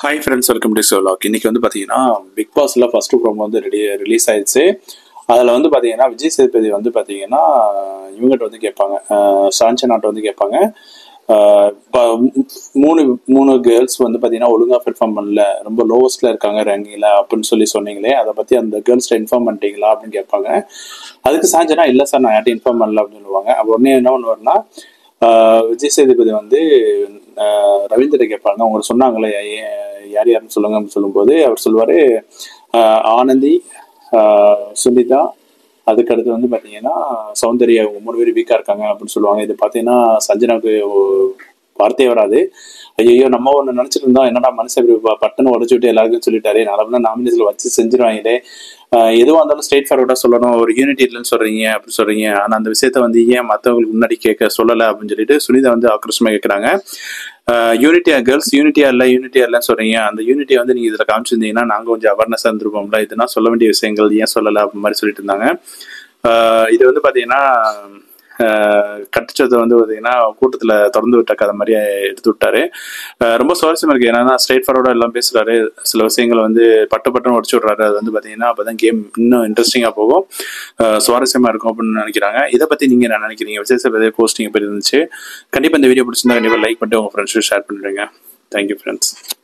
hi friends welcome to Solak இன்னைக்கு வந்து பார்த்தீங்கன்னா பிக் பாஸ்ல ஃபர்ஸ்ட் ப்ரோமோ வந்து ரெடி ரிலீஸ் ஆயிடுச்சு அதில் வந்து பார்த்தீங்கன்னா விஜய் சேதுபதி வந்து பார்த்தீங்கன்னா இவங்ககிட்ட வந்து கேட்பாங்க சாஞ்சனாட்ட வந்து கேட்பாங்க ஆஹ் ப- மூணு மூணு கேர்ள்ஸ் வந்து பார்த்தீங்கன்னா ஒழுங்காக பெர்ஃபார்ம் பண்ணல ரொம்ப லோவஸ்ட்ல இருக்காங்க ரேங்கிங்ல அப்படின்னு சொல்லி சொன்னீங்களே அதை பற்றி அந்த கேர்ள்ஸ்ட்ட இன்ஃபார்ம் பண்ணிட்டீங்களா அப்படின்னு கேட்பாங்க அதுக்கு சாஞ்சனா இல்லை சார் நான் யார்ட்டும் இன்ஃபார்ம் பண்ணல அப்படின்னு சொல்லுவாங்க அப்போ உடனே என்ன பண்ணுவாருன்னா ஆஹ் விஜய் சேதுபதி வந்து ஆஹ் ரவீந்திர கேட்பாங்க அவங்க சொன்னாங்களே ஏ- யார் யாருன்னு சொல்லுங்க அப்படின்னு சொல்லும்போது அவர் சொல்லுவாரு ஆஹ் ஆனந்தி ஆஹ் சுனிதா அதுக்கடுத்து வந்து பார்த்தீங்கன்னா சௌந்தர்யா இவங்க மூணு பேர் வீக்காக இருக்காங்க அப்படின்னு சொல்லுவாங்க இது பார்த்தீங்கன்னா சஞ்சனாவுக்கு ஒ- வார்த்தையே வராது ஐயோ நம்ம ஒன்று நினச்சிட்டு இருந்தோம் என்னடா மனுஷன் இப்படி ப- பட்டுன்னு உடச்சு விட்டு எல்லாருக்கும் சொல்லிட்டாரு நாளை நாமினேஷனில் வச்சு செஞ்சிருவாங்களே ஆஹ் எதுவாக இருந்தாலும் ஸ்ட்ரெயிட் ஃபார்வர்டாக சொல்லணும் ஒரு யூனிட்டி இல்லைன்னு சொல்றீங்க அப்படின்னு சொல்றீங்க ஆனால் அந்த விஷயத்த வந்து ஏன் மற்றவங்களுக்கு முன்னாடி கேட்க சொல்லலை அப்படின்னு சொல்லிட்டு சுனிதா வந்து ஆக்ரோஷமாக கேட்குறாங்க யூனிட்டியா கேர்ள்ஸ் யூனிட்டியா இல்லை யூனிட்டியா இல்லைன்னு சொல்றீங்க அந்த யூனிட்டியை வந்து நீங்க இதில் காமிச்சிருந்தீங்கன்னா நாங்கள் கொஞ்சம் அவேர்னஸ் இருந்திருப்போம்ல இதெல்லாம் சொல்ல வேண்டிய விஷயங்கள் ஏன் சொல்லலை அப்படி மாதிரி சொல்லிட்டு இருந்தாங்க ஆஹ் இது வந்து பார்த்தீங்கன்னா கட்டுச்சத்தை வந்து பார்த்தீங்கன்னா கூட்டத்தில் திறந்து விட்ட கதை மாதிரியே எடுத்து விட்டாரு ஆஹ் ரொம்ப சுவாரஸ்யமா இருக்கு ஏன்னா ஸ்ட்ரெயிட் ஃபார்வர்டாக எல்லாம் பேசுறாரு சில விஷயங்கள் வந்து பட்டு பட்டுன்னு உடச்சு விட்றாரு அது வந்து பார்த்தீங்கன்னா அப்பதான் கேம் இன்னும் இன்ட்ரெஸ்டிங்காக போகும் ஆஹ் சுவாரஸ்யமா இருக்கும் அப்படின்னு நினைக்கிறாங்க இதை பத்தி நீங்க என்ன நினைக்கிறீங்க விஜய் சேதுபதி போஸ்டிங் எப்படி இருந்துச்சு கண்டிப்பா இந்த வீடியோ பிடிச்சிருந்தா கண்டிப்பா லைக் பண்ணிட்டு உங்க ஃப்ரெண்ட்ஸுக்கு ஷேர் பண்ணிடுங்க தேங்க்யூ ஃப்ரெண்ட்ஸ்